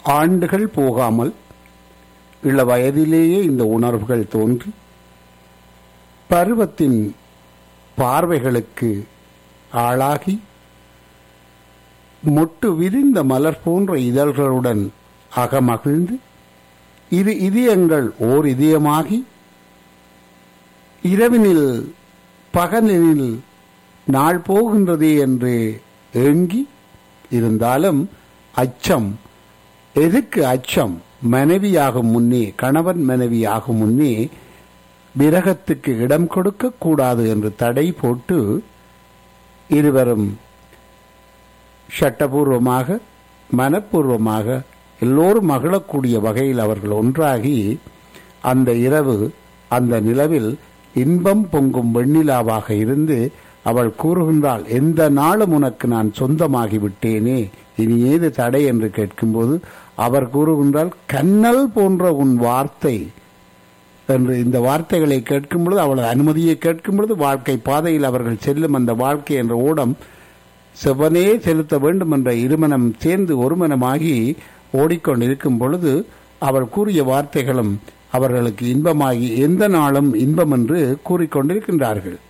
ஆண்டுகள் போகாமல் இள வயதிலேயே இந்த உணர்வுகள் தோன்றி பருவத்தின் பார்வைகளுக்கு ஆளாகி மொட்டு விரிந்த மலர் போன்ற இதழ்களுடன் அகமகிழ்ந்து இரு இதயங்கள் ஓர் இதயமாகி இரவினில் பகலினில் நாள் போகின்றதே என்று ஏங்கி இருந்தாலும் அச்சம் எதுக்கு அச்சம் மனைவியாகும் முன்னே கணவன் மனைவியாகும் முன்னே விரகத்துக்கு இடம் கொடுக்க கூடாது என்று தடை போட்டு இருவரும் சட்டபூர்வமாக மனப்பூர்வமாக எல்லோரும் மகிழக்கூடிய வகையில் அவர்கள் ஒன்றாகி அந்த இரவு அந்த நிலவில் இன்பம் பொங்கும் வெண்ணிலாவாக இருந்து அவள் கூறுகின்றாள் எந்த நாளும் உனக்கு நான் சொந்தமாகி விட்டேனே இனி ஏது தடை என்று கேட்கும்போது அவர் கூறுகின்றால் கண்ணல் போன்ற உன் வார்த்தை என்று இந்த வார்த்தைகளை கேட்கும் பொழுது அவளது அனுமதியை கேட்கும் பொழுது வாழ்க்கை பாதையில் அவர்கள் செல்லும் அந்த வாழ்க்கை என்ற ஓடம் செவ்வனே செலுத்த வேண்டும் என்ற இருமனம் சேர்ந்து ஒருமனமாகி ஓடிக்கொண்டிருக்கும் பொழுது அவள் கூறிய வார்த்தைகளும் அவர்களுக்கு இன்பமாகி எந்த நாளும் இன்பம் என்று கூறிக்கொண்டிருக்கின்றார்கள்